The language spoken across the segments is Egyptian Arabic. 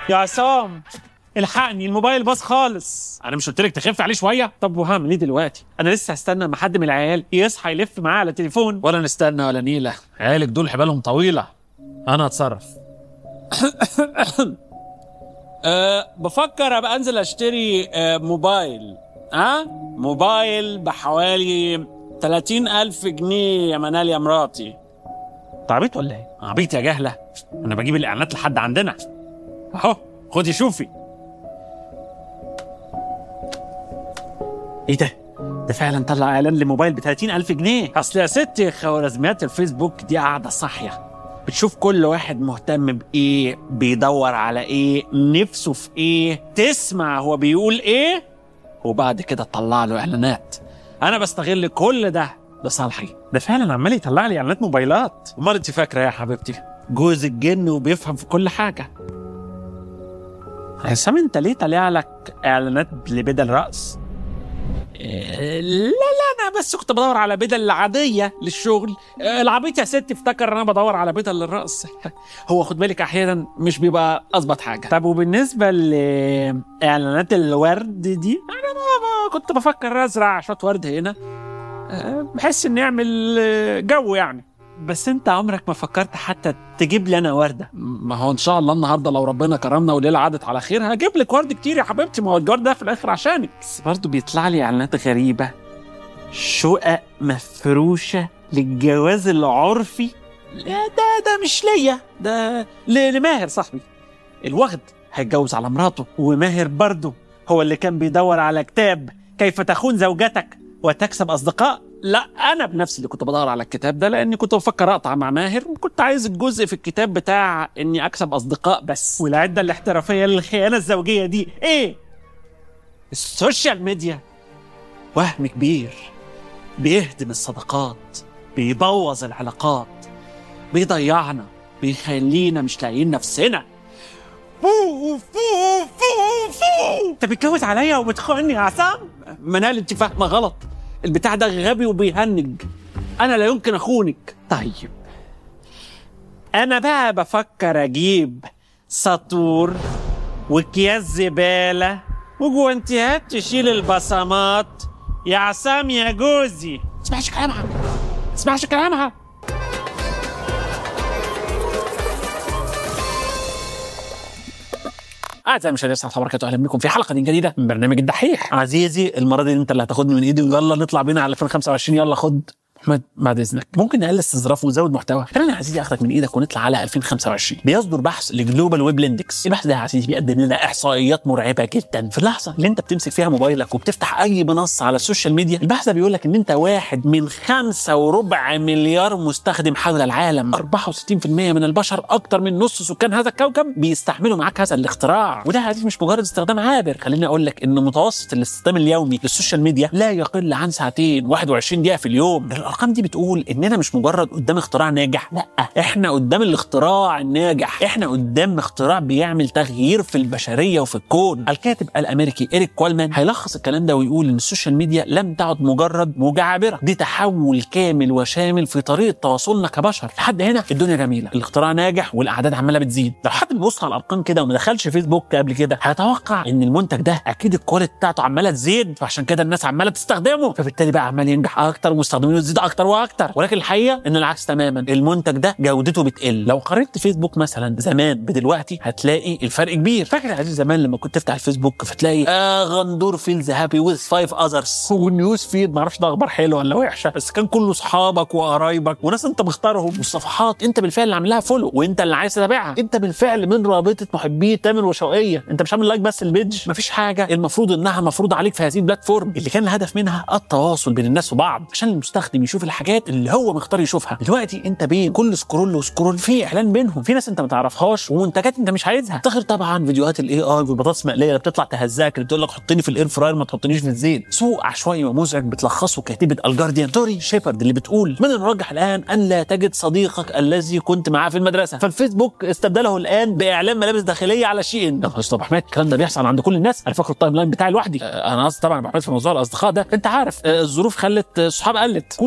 يا عصام الحقني الموبايل باظ خالص انا مش قلت لك تخف عليه شويه طب وهعمل ايه دلوقتي انا لسه هستنى ما حد من العيال يصحى يلف معاه على التليفون ولا نستنى ولا نيله عيالك دول حبالهم طويله انا هتصرف أه بفكر ابقى انزل اشتري أه موبايل ها أه؟ موبايل بحوالي 30 ألف جنيه يا منال يا مراتي عبيط ولا ايه؟ عبيط يا جهله انا بجيب الاعلانات لحد عندنا اهو خدي شوفي ايه ده؟ ده فعلا طلع اعلان لموبايل ب 30 ألف جنيه اصل يا ستي خوارزميات الفيسبوك دي قاعده صاحيه بتشوف كل واحد مهتم بايه بيدور على ايه نفسه في ايه تسمع هو بيقول ايه وبعد كده تطلع له اعلانات انا بستغل كل ده لصالحي ده فعلا عمال يطلع لي اعلانات موبايلات امال انت فاكره يا حبيبتي جوز الجن وبيفهم في كل حاجه عصام انت ليه طالع لك اعلانات لبدل رأس إيه، لا لا انا بس كنت بدور على بدل عاديه للشغل إيه، العبيط يا ستي افتكر ان انا بدور على بدل للرأس هو خد بالك احيانا مش بيبقى اظبط حاجه طب وبالنسبه لاعلانات الورد دي انا ما ما كنت بفكر ازرع شويه ورد هنا أه، بحس اني اعمل أه، جو يعني بس انت عمرك ما فكرت حتى تجيب لي انا ورده ما هو ان شاء الله النهارده لو ربنا كرمنا والليله عدت على خير هجيب لك ورد كتير يا حبيبتي ما هو الجوار ده في الاخر عشانك بس برضه بيطلع لي اعلانات غريبه شقق مفروشه للجواز العرفي لا ده ده مش ليا ده ل- لماهر صاحبي الوغد هيتجوز على مراته وماهر برضه هو اللي كان بيدور على كتاب كيف تخون زوجتك وتكسب اصدقاء لا انا بنفسي اللي كنت بدور على الكتاب ده لاني كنت بفكر اقطع مع ماهر وكنت عايز الجزء في الكتاب بتاع اني اكسب اصدقاء بس والعده الاحترافيه للخيانه الزوجيه دي ايه السوشيال ميديا وهم كبير بيهدم الصداقات بيبوظ العلاقات بيضيعنا بيخلينا مش لاقيين نفسنا فو فو فو فو انت بتجوز عليا وبتخوني يا عصام منال انت فاهمه غلط البتاع ده غبي وبيهنج انا لا يمكن اخونك طيب انا بقى بفكر اجيب سطور واكياس زباله وجوانتيات تشيل البصمات يا عصام يا جوزي تسمعش كلامها تسمعش كلامها أعزائي المشاهدين السلام عليكم وبركاته أهلا بكم في حلقة جديدة من برنامج الدحيح عزيزي المرة دي أنت اللي هتاخدني من إيدي ويلا نطلع بينا على 2025 يلا خد احمد بعد اذنك ممكن نقلل استظراف ونزود محتوى خلينا يا عزيزي اخدك من ايدك ونطلع على 2025 بيصدر بحث لجلوبال ويب اندكس البحث ده يا عزيزي بيقدم لنا احصائيات مرعبه جدا في اللحظه اللي انت بتمسك فيها موبايلك وبتفتح اي منصه على السوشيال ميديا البحث ده بيقول لك ان انت واحد من خمسة وربع مليار مستخدم حول العالم 64% من البشر اكتر من نص سكان هذا الكوكب بيستحملوا معاك هذا الاختراع وده يا عزيزي مش مجرد استخدام عابر خليني اقول لك ان متوسط الاستخدام اليومي للسوشيال ميديا لا يقل عن ساعتين 21 دقيقه في اليوم ده الارقام دي بتقول اننا مش مجرد قدام اختراع ناجح لا احنا قدام الاختراع الناجح احنا قدام اختراع بيعمل تغيير في البشريه وفي الكون الكاتب الامريكي ايريك كولمان هيلخص الكلام ده ويقول ان السوشيال ميديا لم تعد مجرد مجعبره دي تحول كامل وشامل في طريقه تواصلنا كبشر لحد هنا الدنيا جميله الاختراع ناجح والاعداد عماله بتزيد لو حد بيبص على الارقام كده وما دخلش فيسبوك قبل كده هيتوقع ان المنتج ده اكيد الكواليتي بتاعته عماله تزيد فعشان كده الناس عماله تستخدمه فبالتالي بقى عمال ينجح اكتر ومستخدمينه تزيد اكتر واكتر ولكن الحقيقه ان العكس تماما المنتج ده جودته بتقل لو قارنت فيسبوك مثلا زمان بدلوقتي هتلاقي الفرق كبير فاكر يا عزيزي زمان لما كنت تفتح الفيسبوك فتلاقي آه غندور فيلز هابي وذ فايف اذرز والنيوز فيد معرفش ده اخبار حلوه ولا وحشه بس كان كله اصحابك وقرايبك وناس انت مختارهم والصفحات انت بالفعل اللي عاملها فولو وانت اللي عايز تتابعها انت بالفعل من رابطه محبي تامر وشوقيه انت مش عامل لايك بس البيج مفيش حاجه المفروض انها مفروض عليك في هذه البلاتفورم اللي كان الهدف منها التواصل بين الناس وبعض عشان المستخدم يشوف الحاجات اللي هو مختار يشوفها دلوقتي انت بين كل سكرول وسكرول في اعلان بينهم في ناس انت ما تعرفهاش ومنتجات انت مش عايزها تخر طبعا فيديوهات الاي اي والبطاطس مقليه اللي بتطلع تهزاك اللي بتقول لك حطني في الاير فراير ما تحطنيش في الزيت سوق عشوائي ومزعج بتلخصه كاتبه الجارديان توري شيبرد اللي بتقول من المرجح الان ان لا تجد صديقك الذي كنت معاه في المدرسه فالفيسبوك استبدله الان باعلان ملابس داخليه على شي ان يا نهار اسود يا ابو حماد الكلام ده بيحصل عند كل الناس انا فاكر التايم لاين بتاعي لوحدي آه، انا قصدي طبعا يا ابو حماد في موضوع الاصدقاء ده انت عارف آه، الظروف خلت آه، الصحاب قلت كل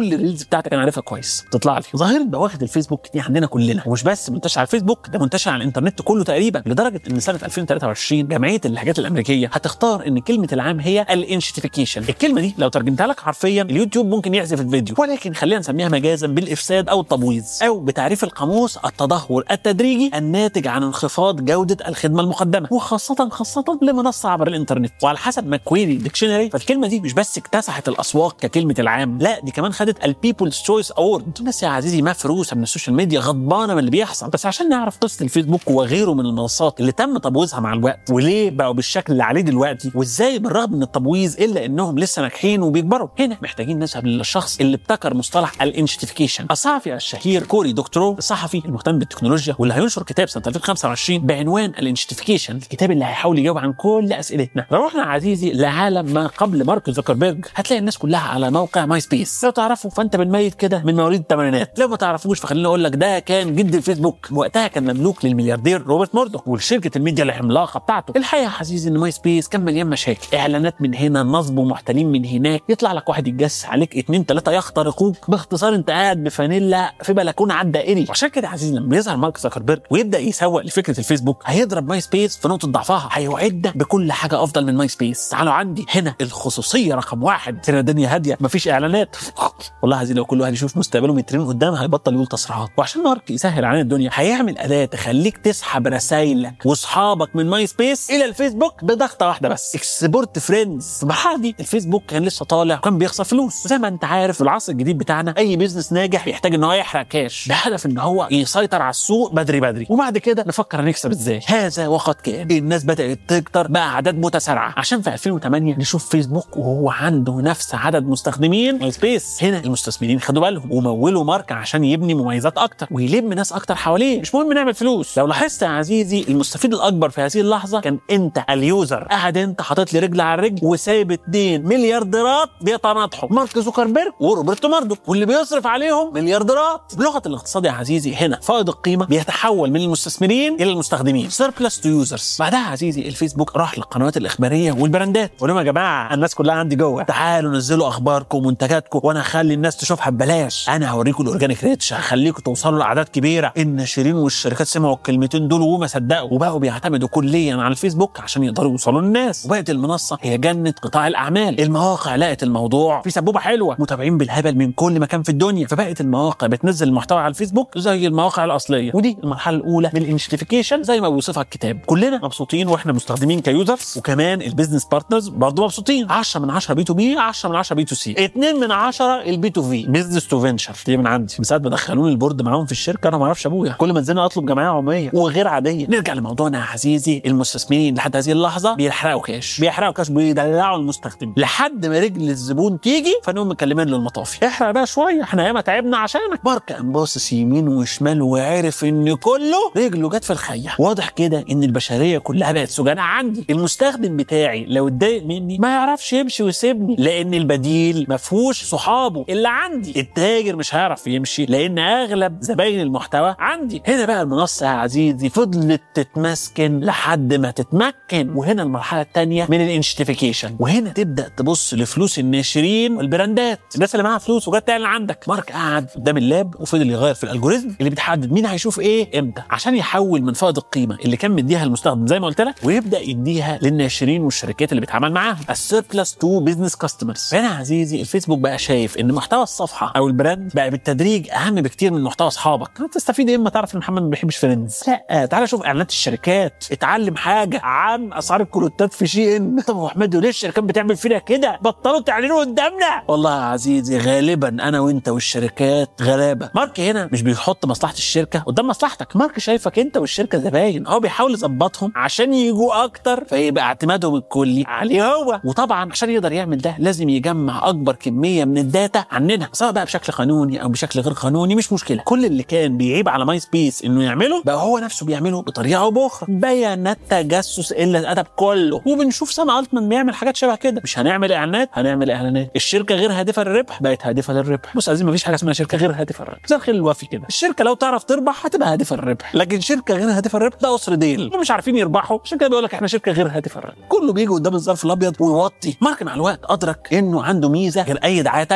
كل الريلز بتاعتك انا عارفها كويس تطلع لي ظاهره بواخد الفيسبوك دي عندنا كلنا ومش بس منتشر على الفيسبوك ده منتشر على الانترنت كله تقريبا لدرجه ان سنه 2023 جمعيه الحاجات الامريكيه هتختار ان كلمه العام هي الانشتيفيكيشن الكلمه دي لو ترجمتها لك حرفيا اليوتيوب ممكن يحذف الفيديو ولكن خلينا نسميها مجازا بالافساد او التبويظ او بتعريف القاموس التدهور التدريجي الناتج عن انخفاض جوده الخدمه المقدمه وخاصه خاصه لمنصه عبر الانترنت وعلى حسب ماكويري ديكشنري فالكلمه دي مش بس اكتسحت الاسواق ككلمه العام لا دي كمان خدت البيبلز تشويس اوورد الناس يا عزيزي مفروسه من السوشيال ميديا غضبانه من اللي بيحصل بس عشان نعرف قصه الفيسبوك وغيره من المنصات اللي تم تبويظها مع الوقت وليه بقوا بالشكل اللي عليه دلوقتي وازاي بالرغم من التبويظ الا انهم لسه ناجحين وبيكبروا هنا محتاجين نذهب للشخص اللي ابتكر مصطلح الانشتيفيكيشن الصحفي الشهير كوري دكتورو الصحفي المهتم بالتكنولوجيا واللي هينشر كتاب سنه 2025 بعنوان الانشتيفيكيشن الكتاب اللي هيحاول يجاوب عن كل اسئلتنا لو رحنا عزيزي لعالم ما قبل مارك زوكربيرج هتلاقي الناس كلها على موقع ماي سبيس لو تعرفوا فانت بالميت كده من مواليد الثمانينات لو ما تعرفوش فخليني اقول لك ده كان جد الفيسبوك وقتها كان مملوك للملياردير روبرت موردوك ولشركه الميديا العملاقه بتاعته الحقيقه يا عزيزي ان ماي سبيس كان مليان مشاكل اعلانات من هنا نصب ومحتلين من هناك يطلع لك واحد يتجس عليك اتنين تلاته يخترقوك باختصار انت قاعد بفانيلا في بلكونه على الدائري وعشان كده يا عزيزي لما يظهر مارك زكربيرج ويبدا يسوق لفكره الفيسبوك هيضرب ماي سبيس في نقطه ضعفها هيوعدنا بكل حاجه افضل من ماي سبيس تعالوا عندي هنا الخصوصيه رقم واحد هنا الدنيا هاديه مفيش اعلانات والله عزيزي لو كل واحد يشوف مستقبله مترين قدام هيبطل يقول تصريحات وعشان مارك يسهل علينا الدنيا هيعمل اداه تخليك تسحب رسايلك واصحابك من ماي سبيس الى الفيسبوك بضغطه واحده بس اكسبورت فريندز في المرحله دي الفيسبوك كان لسه طالع وكان بيخسر فلوس وزي ما انت عارف في العصر الجديد بتاعنا اي بيزنس ناجح بيحتاج ان هو يحرق كاش بهدف ان هو يسيطر على السوق بدري بدري وبعد كده نفكر هنكسب ازاي هذا وقد كان الناس بدات تكتر باعداد متسارعه عشان في 2008 نشوف فيسبوك وهو عنده نفس عدد مستخدمين ماي سبيس هنا المستثمرين خدوا بالهم ومولوا ماركه عشان يبني مميزات اكتر ويلم ناس اكتر حواليه مش مهم نعمل فلوس لو لاحظت يا عزيزي المستفيد الاكبر في هذه اللحظه كان انت اليوزر قاعد انت حاطط لي رجل على رجل وسايب اتنين مليارديرات بيتناطحوا مارك زوكربيرج وروبرتو ماردوك واللي بيصرف عليهم مليارديرات بلغه الاقتصاد يا عزيزي هنا فائض القيمه بيتحول من المستثمرين الى المستخدمين سيربلس تو يوزرز بعدها يا عزيزي الفيسبوك راح للقنوات الاخباريه والبراندات قول لهم يا جماعه الناس كلها عندي جوه تعالوا نزلوا اخباركم ومنتجاتكم وانا هخلي الناس تشوفها ببلاش انا هوريكم الاورجانيك ريتش هخليكم توصلوا لاعداد كبيره الناشرين والشركات سمعوا الكلمتين دول وما صدقوا وبقوا بيعتمدوا كليا على الفيسبوك عشان يقدروا يوصلوا للناس وبقت المنصه هي جنه قطاع الاعمال المواقع لقت الموضوع في سبوبه حلوه متابعين بالهبل من كل مكان في الدنيا فبقت المواقع بتنزل المحتوى على الفيسبوك زي المواقع الاصليه ودي المرحله الاولى من الانشتيفيكيشن زي ما بيوصفها الكتاب كلنا مبسوطين واحنا مستخدمين كيوزرز وكمان البيزنس بارتنرز برضه مبسوطين 10 من 10 بي تو بي 10 من 10 بي تو سي 2 من 10 البي تو في بيزنس تو فينشر دي من عندي من ساعه ما دخلوني البورد معاهم في الشركه انا ما اعرفش ابويا كل ما نزلنا اطلب جمعيه عموميه وغير عاديه نرجع لموضوعنا يا عزيزي المستثمرين لحد هذه اللحظه بيحرقوا كاش بيحرقوا كاش بيدلعوا المستخدم لحد ما رجل الزبون تيجي فنقوم مكلمين للمطافي احرق بقى شويه احنا ياما تعبنا عشانك مارك قام باصص يمين وشمال وعرف ان كله رجله جت في الخية واضح كده ان البشريه كلها بقت سجناء عندي المستخدم بتاعي لو اتضايق مني ما يعرفش يمشي ويسيبني لان البديل ما فيهوش صحابه اللي عندي التاجر مش هيعرف يمشي لان اغلب زباين المحتوى عندي هنا بقى المنصه يا عزيزي فضلت تتمسكن لحد ما تتمكن وهنا المرحله الثانيه من الانشتيفيكيشن وهنا تبدا تبص لفلوس الناشرين والبراندات الناس اللي معاها فلوس وجت تعلن عندك مارك قعد قدام اللاب وفضل يغير في الالجوريزم اللي بتحدد مين هيشوف ايه امتى عشان يحول من فائض القيمه اللي كان مديها المستخدم زي ما قلت لك ويبدا يديها للناشرين والشركات اللي بيتعامل معاهم السيربلس تو بزنس كاستمرز هنا يا عزيزي الفيسبوك بقى شايف ان محتوى الصفحه او البراند بقى بالتدريج اهم بكتير من محتوى اصحابك هتستفيد ايه اما تعرف ان محمد ما بيحبش فريندز لا تعالى شوف اعلانات الشركات اتعلم حاجه عن اسعار الكروتات في شي ان طب يا احمد ليه الشركات بتعمل فينا كده بطلوا تعلنوا قدامنا والله يا عزيزي غالبا انا وانت والشركات غلابه مارك هنا مش بيحط مصلحه الشركه قدام مصلحتك مارك شايفك انت والشركه زباين هو بيحاول يظبطهم عشان يجوا اكتر فيبقى اعتمادهم الكلي عليه هو وطبعا عشان يقدر يعمل ده لازم يجمع اكبر كميه من الداتا عننا سواء بقى بشكل قانوني او بشكل غير قانوني مش مشكله كل اللي كان بيعيب على ماي سبيس انه يعمله بقى هو نفسه بيعمله بطريقه او باخرى بيانات تجسس الا الادب كله وبنشوف سام التمان بيعمل حاجات شبه كده مش هنعمل اعلانات هنعمل اعلانات الشركه غير هادفه للربح بقت هادفه للربح بص عايزين مفيش حاجه اسمها شركه غير هادفه للربح زي الخيل الوفي كده الشركه لو تعرف تربح هتبقى هادفه للربح لكن شركه غير هادفه للربح ده قصر ديل هم مش عارفين يربحوا عشان كده بيقول لك احنا شركه غير هادفه للربح كله بيجي قدام الظرف الابيض ويوطي مارك مع الوقت ادرك انه عنده ميزه غير اي دعايه تانية الدعايه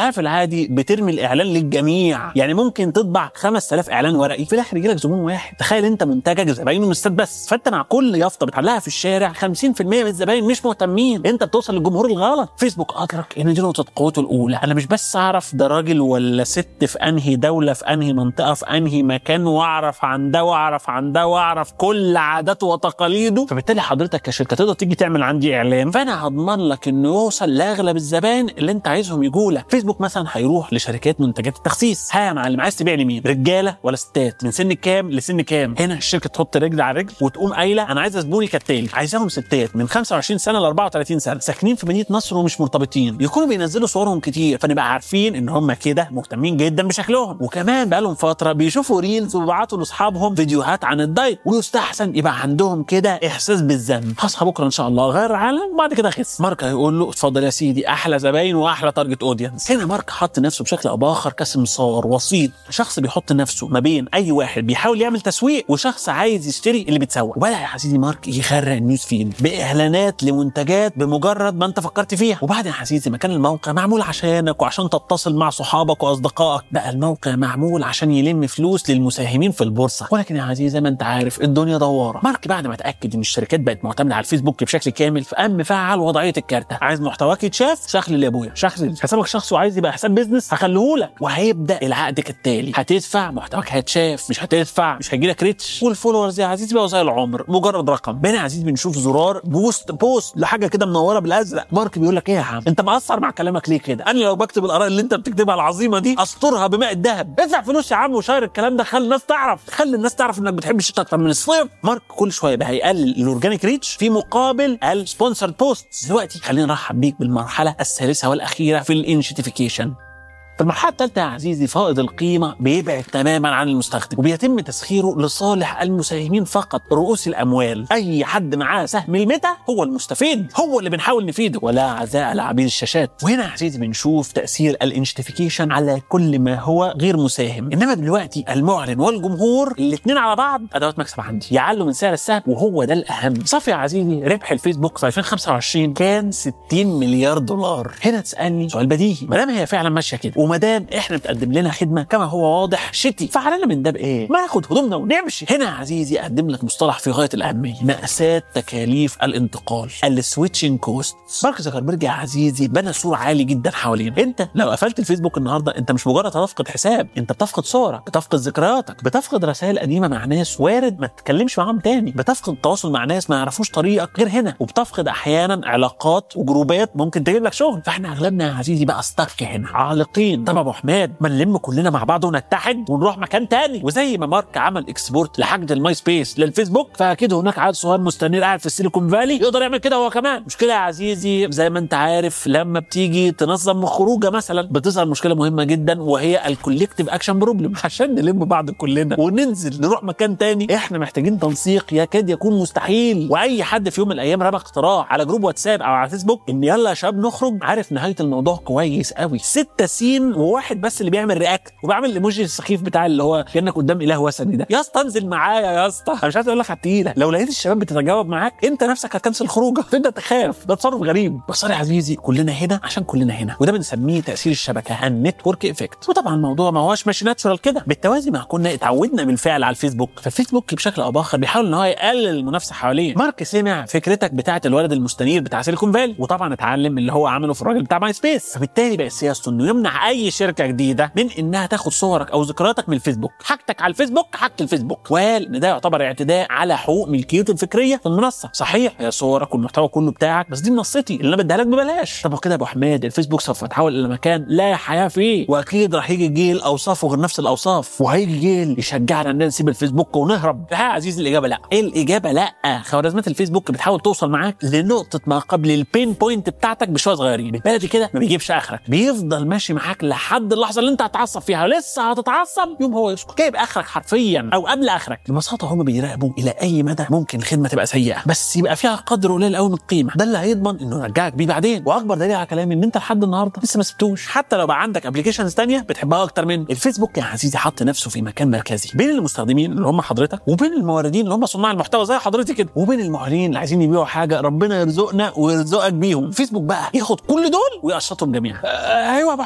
الحياه في العادي بترمي الاعلان للجميع يعني ممكن تطبع 5000 اعلان ورقي في الاخر يجي لك زبون واحد تخيل انت منتجك زباينه من الستات بس فانت مع كل يافطه بتعلقها في الشارع 50% من الزباين مش مهتمين انت بتوصل للجمهور الغلط فيسبوك ادرك ان دي نقطه قوته الاولى انا مش بس اعرف ده راجل ولا ست في انهي دوله في انهي منطقه في انهي مكان واعرف عن ده واعرف عن ده واعرف كل عاداته وتقاليده فبالتالي حضرتك كشركه تقدر تيجي تعمل عندي اعلان فانا هضمن لك انه يوصل لاغلب الزبائن اللي انت عايزهم يجوا لك فيسبوك مثلا هيروح لشركات منتجات التخسيس ها يا معلم عايز تبيع لمين رجاله ولا ستات من سن كام لسن كام هنا الشركه تحط رجل على رجل وتقوم قايله انا عايزه زبوني كالتالي عايزاهم ستات من 25 سنه ل 34 سنه ساكنين في مدينه نصر ومش مرتبطين يكونوا بينزلوا صورهم كتير فنبقى عارفين ان هم كده مهتمين جدا بشكلهم وكمان بقالهم فتره بيشوفوا ريلز وبيبعتوا لاصحابهم فيديوهات عن الدايت ويستحسن يبقى عندهم كده احساس بالذنب هصحى بكره ان شاء الله غير العالم وبعد كده اخس مارك هيقول له اتفضل يا سيدي احلى زباين واحلى تارجت اودينس هنا مارك حط نفسه بشكل او باخر كسمسار وسيط شخص بيحط نفسه ما بين اي واحد بيحاول يعمل تسويق وشخص عايز يشتري اللي بيتسوق وبدا يا حسيدي مارك يخرق النيوز فيد باعلانات لمنتجات بمجرد ما انت فكرت فيها وبعدين يا حسيدي ما كان الموقع معمول عشانك وعشان تتصل مع صحابك واصدقائك بقى الموقع معمول عشان يلم فلوس للمساهمين في البورصه ولكن يا عزيزي زي ما انت عارف الدنيا دواره مارك بعد ما اتاكد ان الشركات بقت معتمده على الفيسبوك بشكل كامل فقام مفعل وضعيه الكارته عايز محتواك يتشاف شخلي لابويا شخلي حسابك شخصي وعايز يبقى حساب بيزنس هخليهولك وهيبدا العقد كالتالي هتدفع محتواك هيتشاف مش هتدفع مش هيجيلك ريتش والفولورز يا عزيزي بقوا زي العمر مجرد رقم بين يا عزيزي بنشوف زرار بوست بوست لحاجه كده منوره بالازرق مارك بيقول لك ايه يا عم انت مقصر مع كلامك ليه كده انا لو بكتب الاراء اللي انت بتكتبها العظيمه دي اسطرها بماء الذهب ادفع فلوس يا عم وشير الكلام ده خلي الناس تعرف خلي الناس تعرف انك بتحب الشتاء اكتر من الصيف مارك كل شويه بقى هيقلل الاورجانيك ريتش في مقابل السبونسرد بوست دلوقتي خلينا نرحب بيك بالمرحله الثالثه والاخيره في الانشيتيفيكيشن في المرحله الثالثه يا عزيزي فائض القيمه بيبعد تماما عن المستخدم وبيتم تسخيره لصالح المساهمين فقط رؤوس الاموال اي حد معاه سهم الميتا هو المستفيد هو اللي بنحاول نفيده ولا عزاء لعبيد الشاشات وهنا يا عزيزي بنشوف تاثير الانشتيفيكيشن على كل ما هو غير مساهم انما دلوقتي المعلن والجمهور الاثنين على بعض ادوات مكسب عندي يعلوا من سعر السهم وهو ده الاهم صافي يا عزيزي ربح الفيسبوك في 2025 كان 60 مليار دولار هنا تسالني سؤال بديهي ما دام هي فعلا ماشيه كده وما دام احنا بتقدم لنا خدمه كما هو واضح شتي فعلينا من ده بايه؟ ما ناخد هدومنا ونمشي هنا يا عزيزي اقدم لك مصطلح في غايه الاهميه ماساه تكاليف الانتقال السويتشنج كوست مارك زكربرج يا عزيزي بنى سور عالي جدا حوالينا انت لو قفلت الفيسبوك النهارده انت مش مجرد هتفقد حساب انت بتفقد صورك بتفقد ذكرياتك بتفقد رسائل قديمه مع ناس وارد ما تتكلمش معاهم تاني بتفقد التواصل مع ناس ما يعرفوش طريقك غير هنا وبتفقد احيانا علاقات وجروبات ممكن تجيب لك شغل فاحنا اغلبنا يا عزيزي بقى استك هنا عالقين طب ابو حماد ما نلم كلنا مع بعض ونتحد ونروح مكان تاني وزي ما مارك عمل اكسبورت لحاجه الماي سبيس للفيسبوك فاكيد هناك عيل صغير مستنير قاعد في السيليكون فالي يقدر يعمل كده هو كمان مشكله يا عزيزي زي ما انت عارف لما بتيجي تنظم خروجه مثلا بتظهر مشكله مهمه جدا وهي الكولكتيف اكشن بروبلم عشان نلم بعض كلنا وننزل نروح مكان تاني احنا محتاجين تنسيق يكاد يكون مستحيل واي حد في يوم من الايام رمى اقتراح على جروب واتساب او على فيسبوك ان يلا يا شباب نخرج عارف نهايه الموضوع كويس قوي ستة سين وواحد بس اللي بيعمل رياكت وبعمل الايموجي السخيف بتاع اللي هو كانك قدام اله وثني ده يا اسطى انزل معايا يا اسطى انا مش عايز اقول لك على التقيله لو لقيت الشباب بتتجاوب معاك انت نفسك هتكنسل خروجه تبدا تخاف ده تصرف غريب بس يا عزيزي كلنا هنا عشان كلنا هنا وده بنسميه تاثير الشبكه النتورك افكت وطبعا الموضوع ما هوش ماشي ناتشورال كده بالتوازي مع كنا اتعودنا بالفعل على الفيسبوك فالفيسبوك بشكل او باخر بيحاول ان هو يقلل المنافسه حواليه مارك سمع فكرتك بتاعه الولد المستنير بتاع سيليكون فالي وطبعا اتعلم اللي هو عمله في الراجل بتاع ماي سبيس فبالتالي بقى سياسته انه يمنع اي شركه جديده من انها تاخد صورك او ذكرياتك من الفيسبوك حاجتك على الفيسبوك حاجه الفيسبوك وقال ان ده يعتبر اعتداء على حقوق ملكيته الفكريه في المنصه صحيح هي صورك والمحتوى كله بتاعك بس دي منصتي اللي انا بديها لك ببلاش طب كده يا ابو حماد الفيسبوك سوف يتحول الى مكان لا حياه فيه واكيد راح يجي جيل اوصافه غير نفس الاوصاف وهيجي جيل يشجعنا ان نسيب الفيسبوك ونهرب لا يا عزيزي الاجابه لا ايه الاجابه لا خوارزميات الفيسبوك بتحاول توصل معاك لنقطه ما قبل البين بوينت بتاعتك بشويه صغيرين بالبلدي كده ما بيجيبش اخرك بيفضل ماشي معاك لحد اللحظه اللي انت هتعصب فيها لسه هتتعصب يوم هو يسكت جايب اخرك حرفيا او قبل اخرك ببساطه هم بيراقبوا الى اي مدى ممكن الخدمه تبقى سيئه بس يبقى فيها قدر قليل قوي من القيمه ده اللي هيضمن انه يرجعك بيه بعدين واكبر دليل على كلامي ان انت لحد النهارده لسه ما سبتوش حتى لو بقى عندك ابلكيشنز تانية بتحبها اكتر منه الفيسبوك يا عزيزي حط نفسه في مكان مركزي بين المستخدمين اللي هم حضرتك وبين الموردين اللي هم صناع المحتوى زي حضرتك كده وبين المعلنين اللي عايزين يبيعوا حاجه ربنا يرزقنا ويرزقك بيهم فيسبوك بقى ياخد كل دول ويقشطهم جميعا آه ايوه يا ابو حميد انا عارف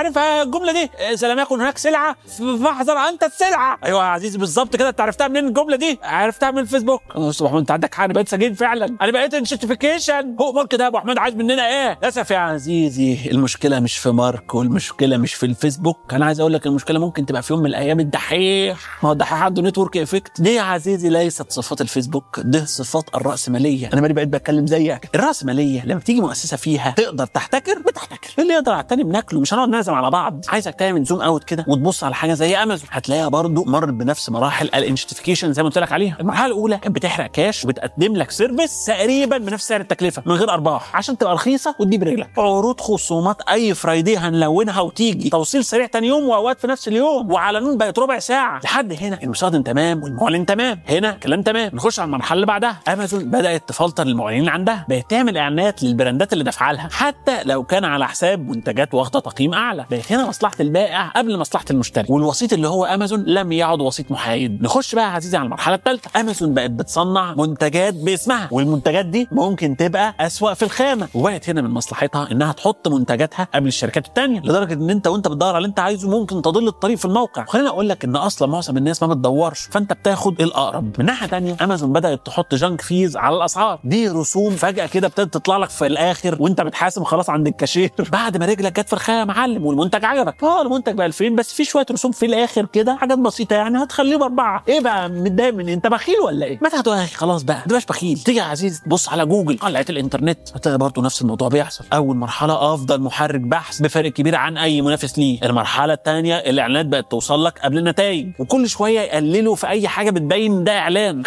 عارفها الجمله دي اذا لم يكن هناك سلعه فاحذر انت السلعه ايوه يا عزيزي بالظبط كده انت عرفتها منين الجمله دي عرفتها من الفيسبوك يا استاذ محمود انت عندك حق انا بقيت سجين فعلا انا بقيت انشتيفيكيشن هو مارك ده يا ابو حميد عايز مننا ايه للاسف يا عزيزي المشكله مش في مارك والمشكله مش في الفيسبوك انا عايز اقول لك المشكله ممكن تبقى في يوم من الايام الدحيح ما هو الدحيح عنده نتورك افكت دي يا عزيزي ليست صفات الفيسبوك دي صفات الراسماليه انا مالي بقيت بتكلم زيك الراسماليه لما تيجي مؤسسه فيها تقدر تحتكر بتحتكر اللي يقدر على التاني بناكله مش هنقعد نعزم على بعض عايزك تعمل زوم اوت كده وتبص على حاجه زي امازون هتلاقيها برضو مرت بنفس مراحل الانشتيفيكيشن زي ما قلت لك عليها المرحله الاولى كانت بتحرق كاش وبتقدم لك سيرفيس تقريبا بنفس سعر التكلفه من غير ارباح عشان تبقى رخيصه وتجيب رجلك عروض خصومات اي فرايدي هنلونها وتيجي توصيل سريع تاني يوم واوقات في نفس اليوم وعلى نون بقت ربع ساعه لحد هنا المستخدم تمام والمعلن تمام هنا كلام تمام نخش على المرحله اللي بعدها امازون بدات تفلتر المعلنين اللي عندها بقت تعمل اعلانات للبراندات اللي دافعه لها حتى لو كان على حساب منتجات واخده تقييم اعلى بقت هنا مصلحه البائع قبل مصلحه المشتري والوسيط اللي هو امازون لم يعد وسيط محايد نخش بقى يا عزيزي على المرحله الثالثه امازون بقت بتصنع منتجات باسمها والمنتجات دي ممكن تبقى اسوأ في الخامه وبقت هنا من مصلحتها انها تحط منتجاتها قبل الشركات التانية لدرجه ان انت وانت بتدور على اللي انت عايزه ممكن تضل الطريق في الموقع خليني اقول لك ان اصلا معظم الناس ما بتدورش فانت بتاخد الاقرب من ناحيه تانية امازون بدات تحط جانك فيز على الاسعار دي رسوم فجاه كده ابتدت تطلع لك في الاخر وانت بتحاسب خلاص عند الكاشير بعد ما رجلك جت في الخيا يا معلم والمنتج عجبك اه المنتج ب 2000 بس في شويه رسوم في الاخر كده حاجات بسيطه يعني هتخليه باربعه ايه بقى متضايق من إيه؟ انت بخيل ولا ايه؟ ما تاخده يا اخي خلاص بقى ما تبقاش بخيل تيجي يا عزيز تبص على جوجل قلعه الانترنت هتلاقي برضه نفس الموضوع بيحصل اول مرحله افضل محرك بحث بفرق كبير عن اي منافس ليه المرحله الثانيه الاعلانات بقت توصل لك قبل النتائج وكل شويه يقللوا في اي حاجه بتبين إن ده اعلان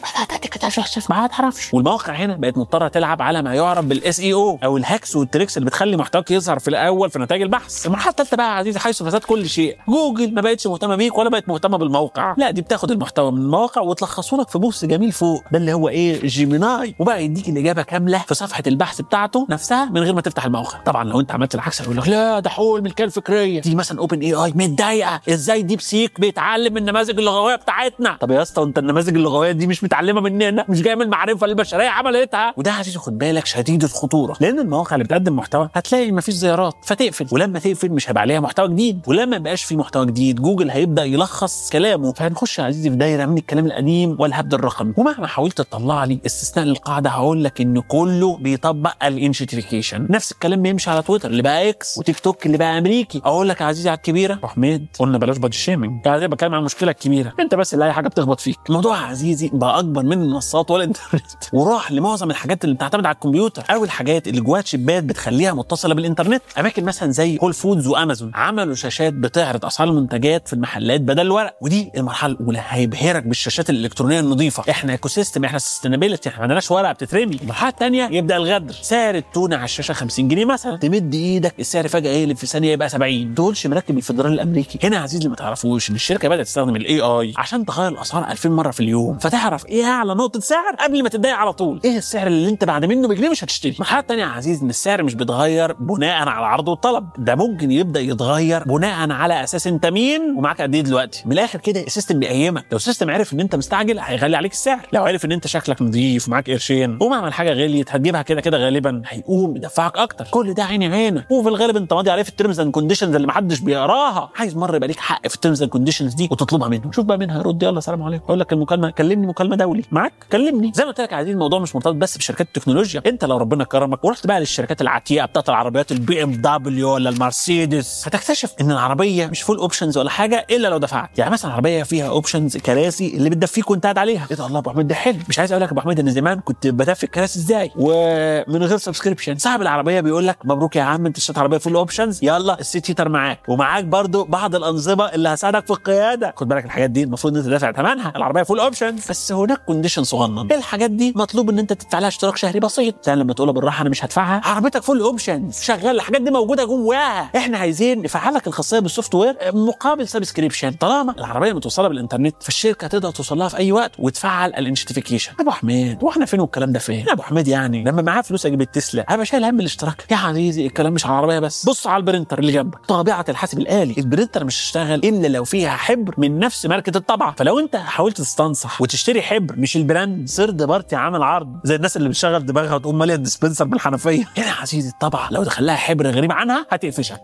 ما هتعرفش والمواقع هنا بقت مضطره تلعب على ما يعرف بالاس اي او او الهاكس والتريكس اللي بتخلي محتواك يظهر في الاول في نتائج البحث المرحله الثالثه بقى يا عزيزي حيث فساد كل شيء جوجل ما بقتش مهتمه بيك ولا بقت مهتمه بالموقع لا دي بتاخد المحتوى من المواقع وتلخصه لك في بوست جميل فوق ده اللي هو ايه جيميناي وبقى يديك الاجابه كامله في صفحه البحث بتاعته نفسها من غير ما تفتح الموقع طبعا لو انت عملت العكس هيقول لك لا ده حقوق الملكيه الفكريه دي مثلا اوبن اي اي متضايقه ازاي ديب سيك بيتعلم من النماذج اللغويه بتاعتنا طب يا اسطى انت النماذج اللغويه دي مش متعلمه مننا مش جايه من المعرفه اللي البشريه عملتها وده عزيزي خد بالك شديد الخطوره لان المواقع اللي بتقدم محتوى هتلاقي مفيش زيارات فتقفل ولما تقفل مش هيبقى عليها محتوى جديد ولما ما يبقاش في محتوى جديد جوجل هيبدا يلخص كلامه فهنخش يا عزيزي في دايره من الكلام القديم والهبد الرقمي ومهما حاولت تطلع لي استثناء للقاعده هقول لك ان كله بيطبق الانشتيفيكيشن نفس الكلام بيمشي على تويتر اللي بقى اكس وتيك توك اللي بقى امريكي اقول لك يا عزيزي على الكبيره أبو حميد قلنا بلاش بادي شيمنج يا عزيزي بتكلم عن المشكله الكبيره انت بس اللي اي حاجه بتخبط فيك الموضوع يا عزيزي بقى اكبر من المنصات والانترنت وراح لمعظم الحاجات اللي بتعتمد على الكمبيوتر او الحاجات اللي جواها شيبات بتخليها متصله بالانترنت اماكن مثلا زي هول فودز وامازون عملوا شاشات بتعرض اسعار المنتجات في المحلات بدل الورق ودي المرحله الاولى هيبهرك بالشاشات الالكترونيه النظيفه احنا ايكو سيستم احنا سستينابيلتي احنا ما عندناش ورق بتترمي المرحله الثانيه يبدا الغدر سعر التونه على الشاشه 50 جنيه مثلا تمد ايدك السعر فجاه يقلب في ثانيه يبقى 70 تقولش مركب الفدرالي الامريكي هنا يا عزيزي اللي ما تعرفوش ان الشركه بدات تستخدم الاي اي عشان تغير الاسعار 2000 مره في اليوم فتعرف ايه اعلى نقطه سعر قبل ما تتضايق على طول ايه السعر اللي انت بعد منه بجنيه مش هتشتري المرحله الثانيه يا عزيزي ان السعر مش بيتغير بناء على العرض والطلب ده ممكن يبدا يتغير بناء على اساس انت مين ومعاك قد ايه دلوقتي من الاخر كده السيستم بيقيمك لو السيستم عرف ان انت مستعجل هيغلي عليك السعر لو عرف ان انت شكلك نظيف ومعاك قرشين ومهما الحاجه غليت هتجيبها كده كده غالبا هيقوم يدفعك اكتر كل ده عيني عينك وفي الغالب انت ماضي عليه في الترمز اند كونديشنز اللي محدش بيقراها عايز مره يبقى ليك حق في الترمز اند كونديشنز دي وتطلبها منه شوف بقى مين هيرد يلا سلام عليكم اقول لك المكالمه كلمني مكالمه دولي معاك كلمني زي ما قلت لك عايزين الموضوع مش مرتبط بس بشركات التكنولوجيا انت لو ربنا كرمك ورحت بقى للشركات العتيقه بتاعت العربيات البي ام دبليو ولا المرسيدس هتكتشف ان العربيه مش فول اوبشنز ولا حاجه الا لو دفعت يعني مثلا عربيه فيها اوبشنز كراسي اللي بتدفيك وانت قاعد عليها ايه ده الله ابو حميد ده حلو مش عايز اقول لك يا ابو حميد ان زمان كنت بدفي الكراسي ازاي ومن غير سبسكريبشن صاحب العربيه بيقول لك مبروك يا عم انت اشتريت عربيه فول اوبشنز يلا السيت هيتر معاك ومعاك برضو بعض الانظمه اللي هساعدك في القياده خد بالك الحاجات دي المفروض ان انت دافع ثمنها العربيه فول اوبشنز بس هناك كونديشن صغنن الحاجات دي مطلوب ان انت تدفع لها اشتراك شهري بسيط يعني لما تقولها بالراحه انا مش هدفعها عربيتك فول اوبشنز شغال الحاجات دي موجوده جواها احنا عايزين نفعلك الخاصيه بالسوفت وير مقابل سبسكريبشن طالما العربيه متوصله بالانترنت فالشركه تقدر توصل لها في اي وقت وتفعل الانشتيفيكيشن ابو حميد واحنا فين والكلام ده فين يا ابو حميد يعني لما معاه فلوس اجيب التسلا هبقى شايل هم الاشتراك يا عزيزي الكلام مش على العربيه بس بص على البرنتر اللي جنبك طابعه الحاسب الالي البرنتر مش هتشتغل الا لو فيها حبر من نفس ماركه الطبعه فلو انت حاولت تستنصح وتشتري حبر مش البراند سرد بارتي عامل عرض زي الناس اللي بتشغل دماغها وتقوم ماليه الديسبنسر بالحنفيه هنا يا عزيزي الطبعه لو دخلها حبر غريب عنها هتقفشك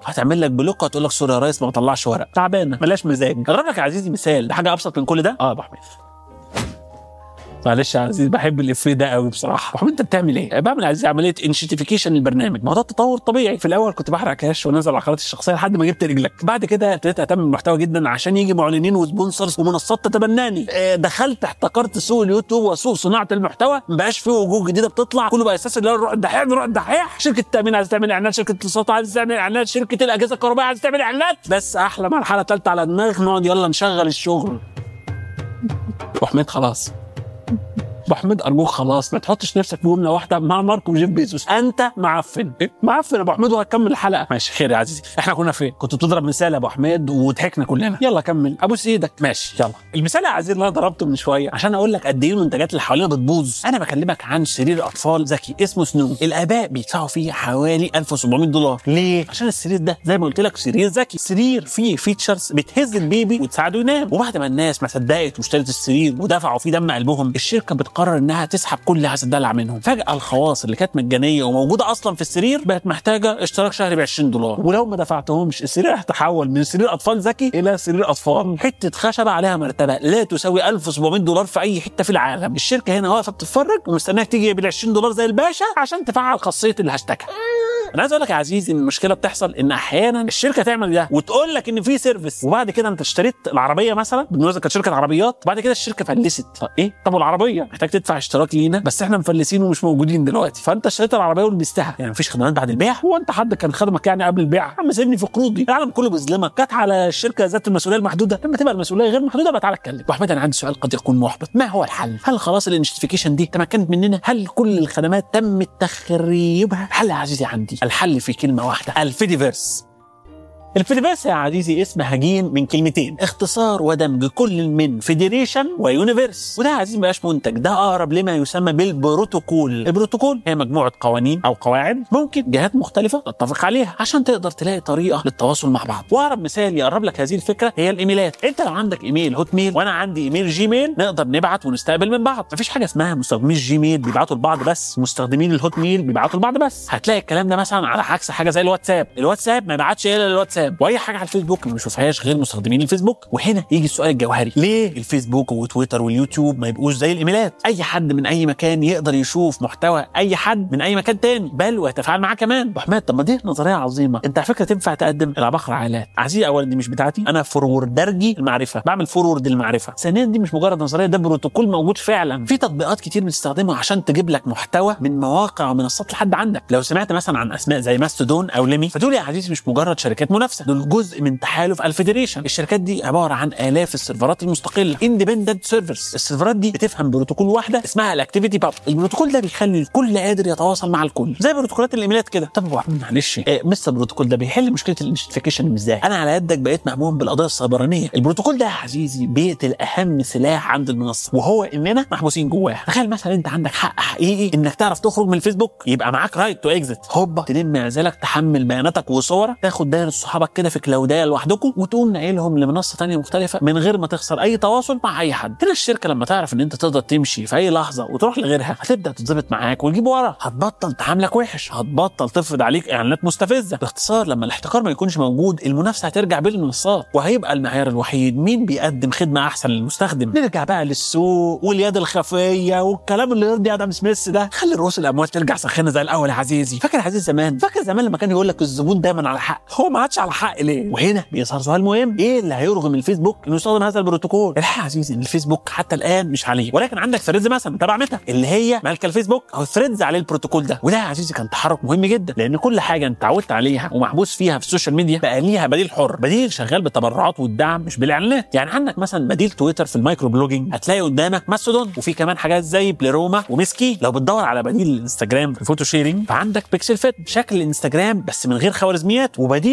هتعمل لك بلوك وهتقول لك سوري يا ريس ما بطلعش ورق تعبانه ملاش مزاج اضرب لك يا عزيزي مثال ده حاجه ابسط من كل ده اه يا ابو حميد معلش يا عزيز بحب الافيه ده قوي بصراحه ابو حميد انت بتعمل ايه بعمل يا عزيزي عمليه انشيتيفيكيشن للبرنامج ما هو ده التطور الطبيعي في الاول كنت بحرق كاش وانزل على قناتي الشخصيه لحد ما جبت رجلك بعد كده ابتديت اهتم بالمحتوى جدا عشان يجي معلنين وسبونسرز ومنصات تتبناني آه، دخلت احتكرت سوق اليوتيوب وسوق صناعه المحتوى ما بقاش فيه وجوه جديده بتطلع كله بقى اساس اللي هو نروح الدحيح نروح الدحيح شركه التامين عايزه تعمل اعلانات شركه الاتصالات عايزه تعمل اعلانات شركه الاجهزه الكهربائيه عايزه تعمل اعلانات بس احلى مرحله ثالثه على دماغ نقعد يلا نشغل الشغل ابو حميد خلاص ابو حميد ارجوك خلاص ما تحطش نفسك في جمله واحده مع مارك وجيف بيزوس انت معفن إيه؟ معفن يا ابو حميد وهكمل الحلقه ماشي خير يا عزيزي احنا كنا فين كنت بتضرب مثال يا ابو حميد وضحكنا كلنا يلا كمل ابوس ايدك ماشي يلا المثال يا عزيزي اللي انا ضربته من شويه عشان اقول لك قد ايه المنتجات اللي حوالينا بتبوظ انا بكلمك عن سرير اطفال ذكي اسمه سنو الاباء بيدفعوا فيه حوالي 1700 دولار ليه عشان السرير ده زي ما قلت لك سرير ذكي سرير فيه فيتشرز بتهز البيبي وتساعده ينام وبعد ما الناس ما صدقت واشترت السرير ودفعوا فيه دم قلبهم الشركه بتقرر انها تسحب كل هذا الدلع منهم فجاه الخواص اللي كانت مجانيه وموجوده اصلا في السرير بقت محتاجه اشتراك شهري ب 20 دولار ولو ما دفعتهمش السرير هيتحول من سرير اطفال ذكي الى سرير اطفال حته خشبه عليها مرتبه لا تساوي 1700 دولار في اي حته في العالم الشركه هنا واقفه بتتفرج ومستناك تيجي بال 20 دولار زي الباشا عشان تفعل خاصيه الهاشتاج انا عايز اقول لك يا عزيزي ان المشكله بتحصل ان احيانا الشركه تعمل ده وتقول لك ان في سيرفيس وبعد كده انت اشتريت العربيه مثلا بالمناسبه كانت شركه عربيات وبعد كده الشركه فلست طب ايه طب والعربيه محتاج تدفع اشتراك لينا بس احنا مفلسين ومش موجودين دلوقتي فانت اشتريت العربيه ولبستها يعني مفيش خدمات بعد البيع هو انت حد كان خدمك يعني قبل البيع يا عم سيبني في قروضي العالم كله بيظلمك جت على الشركه ذات المسؤوليه المحدوده لما تبقى المسؤوليه غير محدوده بقى تعالى اتكلم واحمد انا عندي سؤال قد يكون محبط ما هو الحل هل خلاص الانشتيفيكيشن دي تمكنت مننا هل كل الخدمات تم تخريبها الحل يا عزيزي عندي الحل في كلمه واحده الفيديفيرس الفيديفيرس يا عزيزي اسم هجين من كلمتين اختصار ودمج كل من فيدريشن ويونيفرس وده يا عزيزي مبقاش منتج ده اقرب لما يسمى بالبروتوكول البروتوكول هي مجموعه قوانين او قواعد ممكن جهات مختلفه تتفق عليها عشان تقدر تلاقي طريقه للتواصل مع بعض واقرب مثال يقرب لك هذه الفكره هي الايميلات انت لو عندك ايميل هوت ميل وانا عندي ايميل جيميل نقدر نبعت ونستقبل من بعض مفيش حاجه اسمها مستخدمين الجيميل بيبعتوا لبعض بس مستخدمين الهوت ميل بيبعتوا لبعض بس هتلاقي الكلام ده مثلا على عكس حاجه زي الواتساب الواتساب ما يبعتش الا للواتساب واي حاجه على الفيسبوك ما بيشوفهاش غير مستخدمين الفيسبوك وهنا يجي السؤال الجوهري ليه الفيسبوك وتويتر واليوتيوب ما يبقوش زي الايميلات اي حد من اي مكان يقدر يشوف محتوى اي حد من اي مكان تاني بل ويتفاعل معاه كمان ابو حماد طب ما دي نظريه عظيمه انت على فكره تنفع تقدم العباقرة عائلات عزيزي اولا دي مش بتاعتي انا فوروردرجي المعرفه بعمل فورورد المعرفه ثانيا دي مش مجرد نظريه ده بروتوكول موجود فعلا في تطبيقات كتير بتستخدمه عشان تجيب لك محتوى من مواقع ومنصات لحد عندك لو سمعت مثلا عن اسماء زي ماستودون او ليمي فدول يا عزيزي مش مجرد شركات منافسه دول جزء من تحالف الفيدريشن الشركات دي عباره عن الاف السيرفرات المستقله اندبندنت سيرفرز السيرفرات دي بتفهم بروتوكول واحده اسمها الاكتيفيتي باب البروتوكول ده بيخلي الكل قادر يتواصل مع الكل زي بروتوكولات الايميلات كده طب هو معلش إيه مستر البروتوكول ده بيحل مشكله الانشتيفيكيشن ازاي انا على يدك بقيت مهموم بالقضايا السيبرانيه البروتوكول ده يا عزيزي بيقتل اهم سلاح عند المنصه وهو اننا محبوسين جواه تخيل مثلا انت عندك حق حقيقي انك تعرف تخرج من الفيسبوك يبقى معاك رايت تو اكزيت هوبا تلم عزلك تحمل بياناتك وصورك تاخد دايره صحابك كده في كلاودايه لوحدكم وتقوم ناقلهم لمنصه تانية مختلفه من غير ما تخسر اي تواصل مع اي حد هنا الشركه لما تعرف ان انت تقدر تمشي في اي لحظه وتروح لغيرها هتبدا تتظبط معاك وتجيب ورا هتبطل تعاملك وحش هتبطل تفرض عليك اعلانات مستفزه باختصار لما الاحتكار ما يكونش موجود المنافسه هترجع بين المنصات وهيبقى المعيار الوحيد مين بيقدم خدمه احسن للمستخدم نرجع بقى للسوق واليد الخفيه والكلام اللي يرضي ادم سميث ده خلي رؤوس الاموال ترجع سخنه زي الاول يا عزيزي فاكر يا عزيزي زمان فاكر زمان لما كان يقول لك الزبون دايما على حق هو ما عادش على حق ليه وهنا بيظهر سؤال مهم ايه اللي هيرغم الفيسبوك انه يستخدم هذا البروتوكول الحقيقه يا عزيزي ان الفيسبوك حتى الان مش عليه ولكن عندك ثريدز مثلا تبع ميتا اللي هي مالكه الفيسبوك او ثريدز عليه البروتوكول ده وده يا عزيزي كان تحرك مهم جدا لان كل حاجه انت اتعودت عليها ومحبوس فيها في السوشيال ميديا بقى ليها بديل حر بديل شغال بالتبرعات والدعم مش بالاعلانات يعني عندك مثلا بديل تويتر في المايكرو بلوجينج هتلاقي قدامك ماستودون وفي كمان حاجات زي بليروما وميسكي لو بتدور على بديل الانستجرام في الفوتو شيرنج فعندك بيكسل فيت شكل الانستجرام بس من غير خوارزميات وبديل اليوتيوب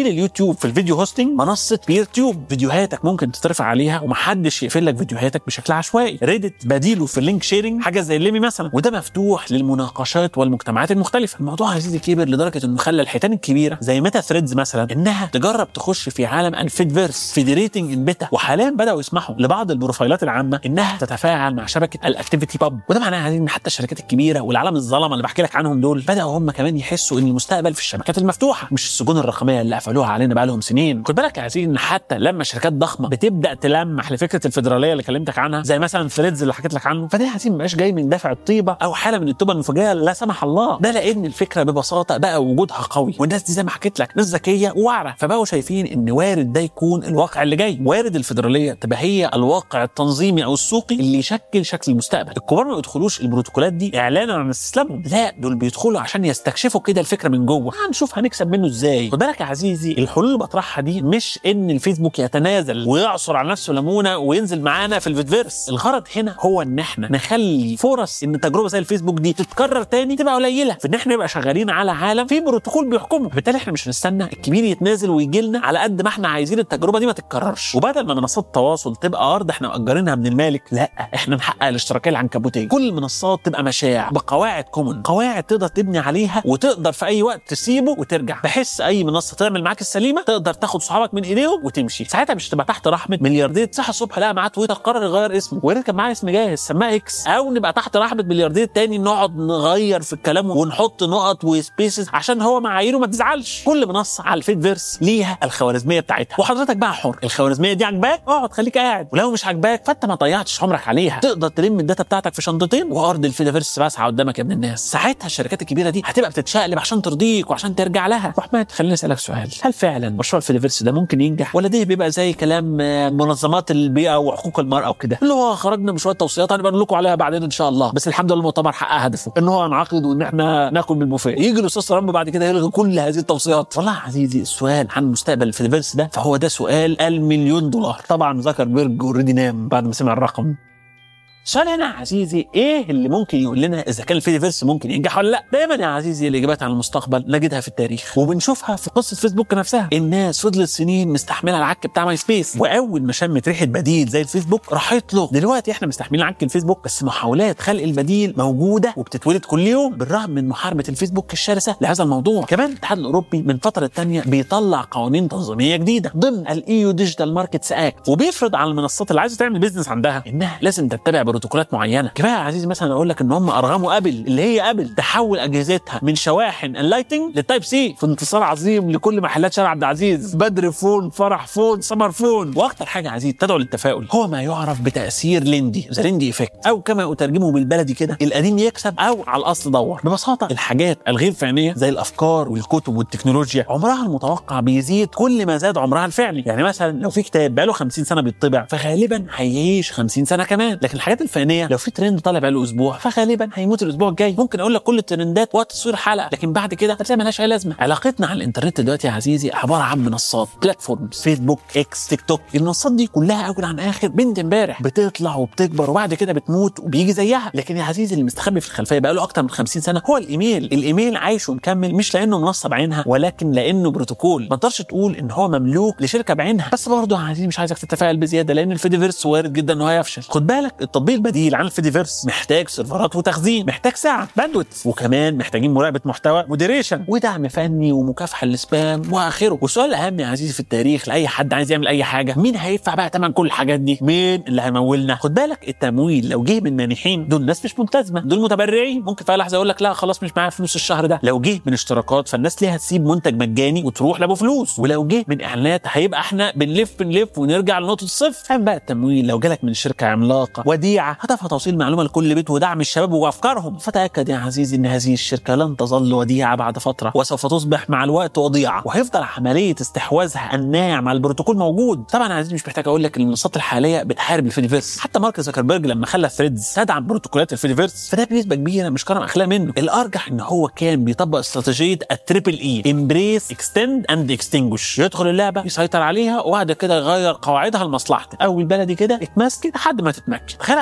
يوتيوب في الفيديو هوستنج منصه بير تيوب فيديوهاتك ممكن تترفع عليها ومحدش يقفل لك فيديوهاتك بشكل عشوائي ريدت بديله في اللينك شيرنج حاجه زي الليمي مثلا وده مفتوح للمناقشات والمجتمعات المختلفه الموضوع عزيزي كبر لدرجه انه خلى الحيتان الكبيره زي ميتا ثريدز مثلا انها تجرب تخش في عالم الفيدفيرس فيدريتنج ان بيتا وحاليا بداوا يسمحوا لبعض البروفايلات العامه انها تتفاعل مع شبكه الاكتيفيتي باب وده معناه عايزين ان حتى الشركات الكبيره والعالم الظلمه اللي بحكي لك عنهم دول بداوا هم كمان يحسوا ان المستقبل في الشبكات المفتوحه مش السجون الرقميه اللي قفلوها علينا بقى لهم سنين خد بالك يا عزيزي ان حتى لما شركات ضخمه بتبدا تلمح لفكره الفيدراليه اللي كلمتك عنها زي مثلا ثريدز اللي حكيت لك عنه فده يا عزيزي مبقاش جاي من دافع الطيبه او حاله من التوبه المفاجئه لا سمح الله ده لان الفكره ببساطه بقى وجودها قوي والناس دي زي ما حكيت لك ناس ذكيه وواعره فبقوا شايفين ان وارد ده يكون الواقع اللي جاي وارد الفيدراليه تبقى هي الواقع التنظيمي او السوقي اللي يشكل شكل المستقبل الكبار ما بيدخلوش البروتوكولات دي اعلانا عن استسلامهم لا دول بيدخلوا عشان يستكشفوا كده الفكره من جوه هنشوف هنكسب منه ازاي خد بالك يا عزيزي الحلول اللي بطرحها دي مش ان الفيسبوك يتنازل ويعصر على نفسه ليمونه وينزل معانا في الفيدفيرس الغرض هنا هو ان احنا نخلي فرص ان تجربه زي الفيسبوك دي تتكرر تاني تبقى قليله في ان احنا نبقى شغالين على عالم فيه بروتوكول بيحكمه بالتالي احنا مش هنستنى الكبير يتنازل ويجي لنا على قد ما احنا عايزين التجربه دي ما تتكررش وبدل ما منصات التواصل تبقى ارض احنا مأجرينها من المالك لا احنا نحقق الاشتراكيه العنكبوتيه كل المنصات تبقى مشاع بقواعد كومن قواعد تقدر تبني عليها وتقدر في اي وقت تسيبه وترجع بحيث اي منصه تعمل معاك السليمه تقدر تاخد صحابك من ايديهم وتمشي ساعتها مش تبقى تحت رحمه ملياردير تصحى الصبح لقى معاه تويتر قرر يغير اسمه ويا ريت كان معاه اسم جاهز سماه اكس او نبقى تحت رحمه ملياردير تاني نقعد نغير في الكلام ونحط نقط وسبيسز عشان هو معاييره ما تزعلش كل منصه على الفيدفيرس ليها الخوارزميه بتاعتها وحضرتك بقى حر الخوارزميه دي عجباك اقعد خليك قاعد ولو مش عجباك فانت ما ضيعتش عمرك عليها تقدر تلم الداتا بتاعتك في شنطتين وارض الفيدفيرس واسعه قدامك يا ابن الناس ساعتها الشركات الكبيره دي هتبقى بتتشقلب عشان ترضيك وعشان ترجع لها احمد خليني اسالك سؤال هل فعلا مشروع الفيدفيرس ده ممكن ينجح ولا ده بيبقى زي كلام آه، منظمات البيئه وحقوق المراه وكده اللي هو خرجنا من شويه توصيات هنبقى نقول لكم عليها بعدين ان شاء الله بس الحمد لله المؤتمر حقق هدفه ان هو ينعقد وان احنا ناكل من البوفيه يجي الاستاذ ترامب بعد كده يلغي كل هذه التوصيات والله يا عزيزي السؤال عن مستقبل الفيدفيرس ده فهو ده سؤال المليون دولار طبعا زكربيرج اوريدي نام بعد ما سمع الرقم السؤال هنا يا عزيزي ايه اللي ممكن يقول لنا اذا كان الفيديفيرس ممكن ينجح ولا لا دايما يا عزيزي الاجابات عن المستقبل نجدها في التاريخ وبنشوفها في قصه فيسبوك نفسها الناس فضلت سنين مستحمله العك بتاع ماي سبيس واول ما شمت ريحه بديل زي الفيسبوك راحت له دلوقتي احنا مستحملين عك الفيسبوك بس محاولات خلق البديل موجوده وبتتولد كل يوم بالرغم من محاربه الفيسبوك الشرسه لهذا الموضوع كمان الاتحاد الاوروبي من فتره تانية بيطلع قوانين تنظيميه جديده ضمن الايو ديجيتال ماركتس اكت وبيفرض على المنصات اللي عايزه تعمل بيزنس عندها انها لازم تتبع بروتوكولات معينه كفايه يا عزيزي مثلا اقول لك ان هم ارغموا ابل اللي هي ابل تحول اجهزتها من شواحن اللايتنج للتايب سي في انتصار عظيم لكل محلات شارع عبد العزيز بدر فون فرح فون سمر فون واكتر حاجه يا عزيزي تدعو للتفاؤل هو ما يعرف بتاثير ليندي ذا ليندي ايفكت او كما اترجمه بالبلدي كده القديم يكسب او على الاصل دور ببساطه الحاجات الغير فعليه زي الافكار والكتب والتكنولوجيا عمرها المتوقع بيزيد كل ما زاد عمرها الفعلي يعني مثلا لو في كتاب بقاله 50 سنه بيطبع فغالبا هيعيش 50 سنه كمان لكن الحاجات الفنيه لو في ترند طالع بقاله اسبوع فغالبا هيموت الاسبوع الجاي ممكن اقول لك كل الترندات وقت تصوير حلقه لكن بعد كده هتلاقي ملهاش اي لازمه علاقتنا على الانترنت دلوقتي يا عزيزي عباره عن منصات بلاتفورمز فيسبوك اكس تيك توك المنصات دي كلها اول عن اخر بنت امبارح بتطلع وبتكبر وبعد كده بتموت وبيجي زيها لكن يا عزيزي اللي مستخبي في الخلفيه بقاله اكتر من 50 سنه هو الايميل الايميل عايش ومكمل مش لانه منصه بعينها ولكن لانه بروتوكول ما تقدرش تقول ان هو مملوك لشركه بعينها بس برضه يا عزيزي مش عايزك تتفائل بزياده لان الفيديفيرس وارد جدا انه هيفشل خد بالك التطبيق البديل عن الفيديفيرس محتاج سيرفرات وتخزين محتاج ساعه باندويت وكمان محتاجين مراقبه محتوى مودريشن ودعم فني ومكافحه للسبام واخره والسؤال الاهم يا عزيزي في التاريخ لاي حد عايز يعمل اي حاجه مين هيدفع بقى ثمن كل الحاجات دي مين اللي هيمولنا خد بالك التمويل لو جه من مانحين دول ناس مش ملتزمه دول متبرعين ممكن في أي لحظه يقول لك لا خلاص مش معايا فلوس الشهر ده لو جه من اشتراكات فالناس ليه هتسيب منتج مجاني وتروح لابو فلوس ولو جه من اعلانات هيبقى احنا بنلف بنلف ونرجع لنقطه الصفر فاهم بقى التمويل لو جالك من شركه عملاقه وديعه هدفها توصيل معلومه لكل بيت ودعم الشباب وافكارهم فتاكد يا عزيزي ان هذه الشركه لن تظل وديعه بعد فتره وسوف تصبح مع الوقت وضيعه وهيفضل عمليه استحواذها الناعم على البروتوكول موجود طبعا يا عزيزي مش محتاج اقول لك المنصات الحاليه بتحارب الفيديفيرس حتى مارك زكربيرج لما خلى ثريدز تدعم بروتوكولات الفيديفيرس فده بنسبه كبيره مش كرم اخلاق منه الارجح ان هو كان بيطبق استراتيجيه التريبل اي امبريس اكستند اند اكستنجوش يدخل اللعبه يسيطر عليها وبعد كده يغير قواعدها لمصلحته او بالبلدي كده اتمسك لحد ما تتمكن تخيل يا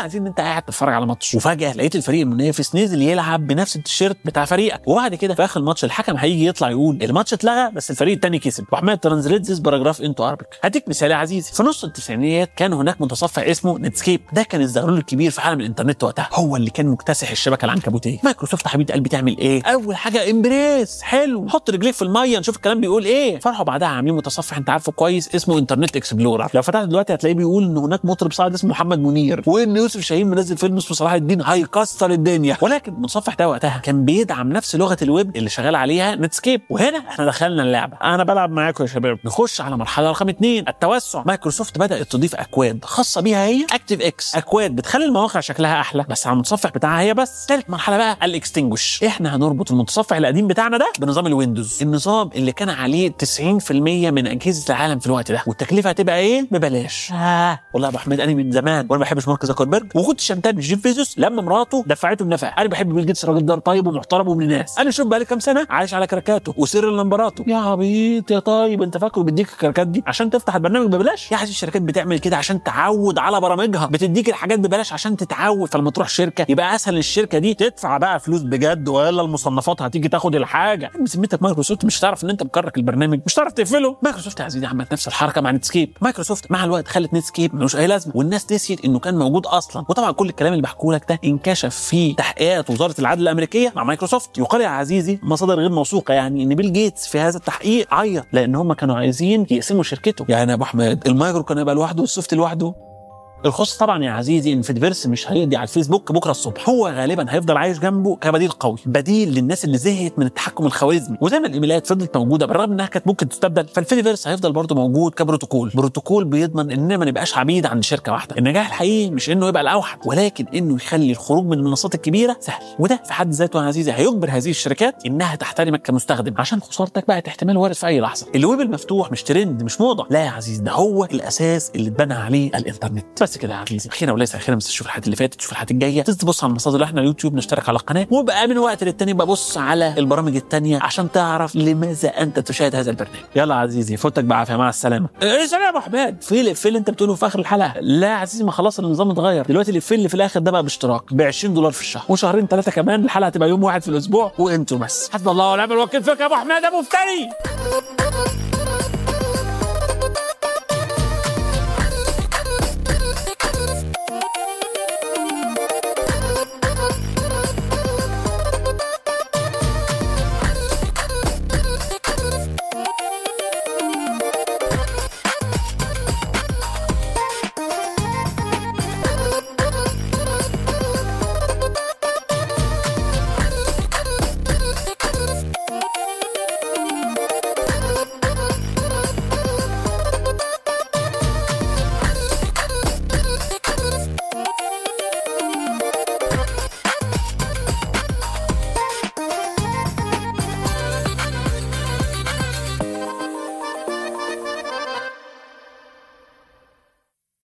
عايزين ان انت قاعد تتفرج على ماتش وفجاه لقيت الفريق المنافس نزل يلعب بنفس التيشيرت بتاع فريقك وبعد كده في اخر الماتش الحكم هيجي يطلع يقول الماتش اتلغى بس الفريق الثاني كسب وحمايه ترانزليتس باراجراف انتو اربك هديك مثال يا عزيزي في نص التسعينيات كان هناك متصفح اسمه نتسكيب ده كان الزغلول الكبير في عالم الانترنت وقتها هو اللي كان مكتسح الشبكه العنكبوتيه مايكروسوفت حبيبه قلبي تعمل ايه اول حاجه امبريس حلو حط رجليك في الميه نشوف الكلام بيقول ايه فرحوا بعدها عاملين متصفح انت عارفه كويس اسمه انترنت اكسبلورر لو فتحت دلوقتي هتلاقيه بيقول ان هناك مطرب صاعد اسمه محمد منير وان يوسف شاهين منزل فيلم اسمه صلاح الدين هيكسر الدنيا ولكن المتصفح ده وقتها كان بيدعم نفس لغه الويب اللي شغال عليها نتسكيب وهنا احنا دخلنا اللعبه انا بلعب معاكم يا شباب نخش على مرحله رقم اثنين التوسع مايكروسوفت بدات تضيف اكواد خاصه بيها هي اكتيف اكس اكواد بتخلي المواقع شكلها احلى بس على المتصفح بتاعها هي بس ثالث مرحله بقى الاكستنجوش احنا هنربط المتصفح القديم بتاعنا ده بنظام الويندوز النظام اللي كان عليه 90% من اجهزه العالم في الوقت ده والتكلفه هتبقى ايه ببلاش آه. والله يا ابو حميد انا من زمان وانا ما بحبش مارك زكربرج وكنت شمتان جيف بيزوس لما مراته دفعته النفقه انا بحب بيل جيتس راجل ده طيب ومحترم ومن الناس انا شوف بقالي كام سنه عايش على كراكاته وسر لمبراته يا عبيط يا طيب انت فاكره بيديك الكراكات دي عشان تفتح البرنامج ببلاش يا عزيزي الشركات بتعمل كده عشان تعود على برامجها بتديك الحاجات ببلاش عشان تتعود فلما تروح شركه يبقى اسهل الشركه دي تدفع بقى فلوس بجد ولا المصنفات هتيجي تاخد الحاجه بسميتك مايكروسوفت مش هتعرف ان انت مكرك البرنامج مش هتعرف تقفله مايكروسوفت يا عزيزي عملت نفس الحركه مع نتسكيب مايكروسوفت مع الوقت خلت نتسكيب ملوش اي لازمه والناس نسيت انه كان موجود اصلا وطبعا كل الكلام اللي بحكيه لك ده انكشف في تحقيقات وزاره العدل الامريكيه مع مايكروسوفت يقال يا عزيزي مصادر غير موثوقه يعني ان بيل جيتس في هذا التحقيق عيط لان هم كانوا عايزين يقسموا شركته يعني يا ابو احمد المايكرو كان يبقى لوحده والسوفت لوحده الخص طبعا يا عزيزي ان فيدفيرس مش هيقضي على الفيسبوك بكره الصبح هو غالبا هيفضل عايش جنبه كبديل قوي بديل للناس اللي زهقت من التحكم الخوارزمي وزي ما الايميلات فضلت موجوده بالرغم انها كانت ممكن تستبدل فالفيدفيرس هيفضل برضه موجود كبروتوكول بروتوكول بيضمن اننا ما نبقاش عبيد عند شركه واحده النجاح الحقيقي مش انه يبقى الاوحد ولكن انه يخلي الخروج من المنصات الكبيره سهل وده في حد ذاته يا عزيزي هيجبر هذه الشركات انها تحترمك كمستخدم عشان خسارتك بقت احتمال وارد في اي لحظه الويب المفتوح مش ترند مش موضه لا يا عزيزي ده هو الاساس اللي اتبنى عليه الانترنت بس كده يا عزيزي اخيرا وليس اخيرا بس تشوف الحلقات اللي فاتت تشوف الحلقات الجايه تنزل تبص على المصادر اللي احنا اليوتيوب نشترك على القناه وبقى من وقت للتاني ببص على البرامج التانيه عشان تعرف لماذا انت تشاهد هذا البرنامج يلا يا عزيزي فوتك بعافيه مع السلامه ايه سلام يا ابو حماد في الافيه اللي انت بتقوله في اخر الحلقه لا يا عزيزي ما خلاص النظام اتغير دلوقتي الافيه اللي في الاخر ده بقى باشتراك ب 20 دولار في الشهر وشهرين ثلاثه كمان الحلقه هتبقى يوم واحد في الاسبوع وانتوا بس حسبي الله ونعم الوكيل فيك يا ابو حماد ابو مفتري